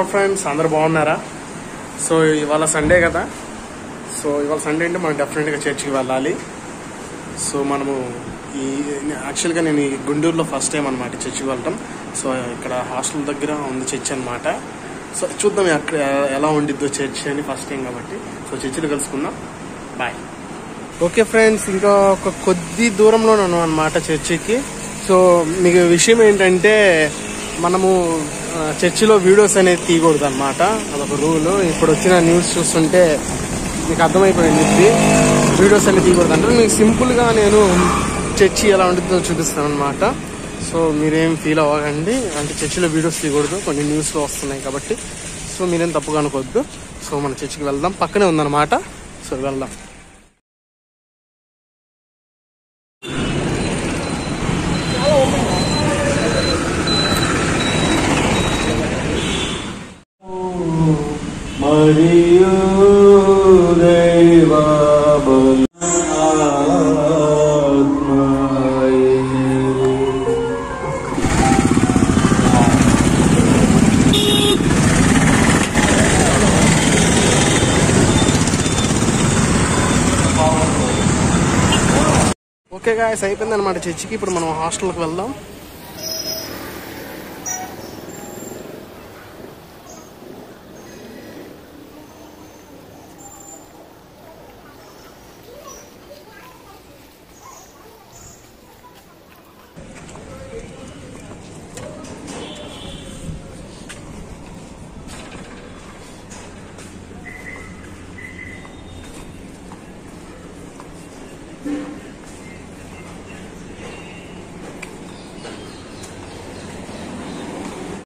Lord friends అందరు బాగున్నారా so ఇవాళ సండే కదా సో ఇవాళ సండే అంటే మనం డెఫినెట్గా చర్చికి వెళ్ళాలి సో మనము ఈ యాక్చువల్గా నేను ఈ గుంటూరులో ఫస్ట్ టైం అనమాట చర్చికి వెళ్ళటం సో ఇక్కడ హాస్టల్ దగ్గర ఉంది చర్చ్ అనమాట సో చూద్దాం అక్కడ ఎలా ఉండిద్దో చర్చ్ అని ఫస్ట్ టైం కాబట్టి సో చర్చిలో కలుసుకుందాం బాయ్ ఓకే ఫ్రెండ్స్ ఇంకా ఒక కొద్ది దూరంలో ఉన్నాను అనమాట చర్చికి సో మీకు విషయం ఏంటంటే మనము ఆ, చర్చిలో వీడియోస్ అనేది తీయకూడదు అనమాట అదొక రూల్ ఇప్పుడు వచ్చిన న్యూస్ చూస్తుంటే మీకు అర్థమైపోయింది ఇది. వీడియోస్ అనేది తీయకూడదు అంటే మీకు సింపుల్గా నేను చర్చి ఎలా ఉంటుందో చూపిస్తాను అనమాట సో మీరేం ఫీల్ అవ్వకండి అంటే చర్చిలో వీడియోస్ తీయకూడదు కొన్ని న్యూస్లో వస్తున్నాయి కాబట్టి సో మీరేం తప్పుగా అనుకోవద్దు సో మన చర్చికి వెళ్దాం పక్కనే ఉందన్నమాట సో వెళ్దాం మరియు దైవ ఓకే గాయస్ అయిపోయింది అనమాట చర్చికి ఇప్పుడు మనం హాస్టల్కి వెళ్దాం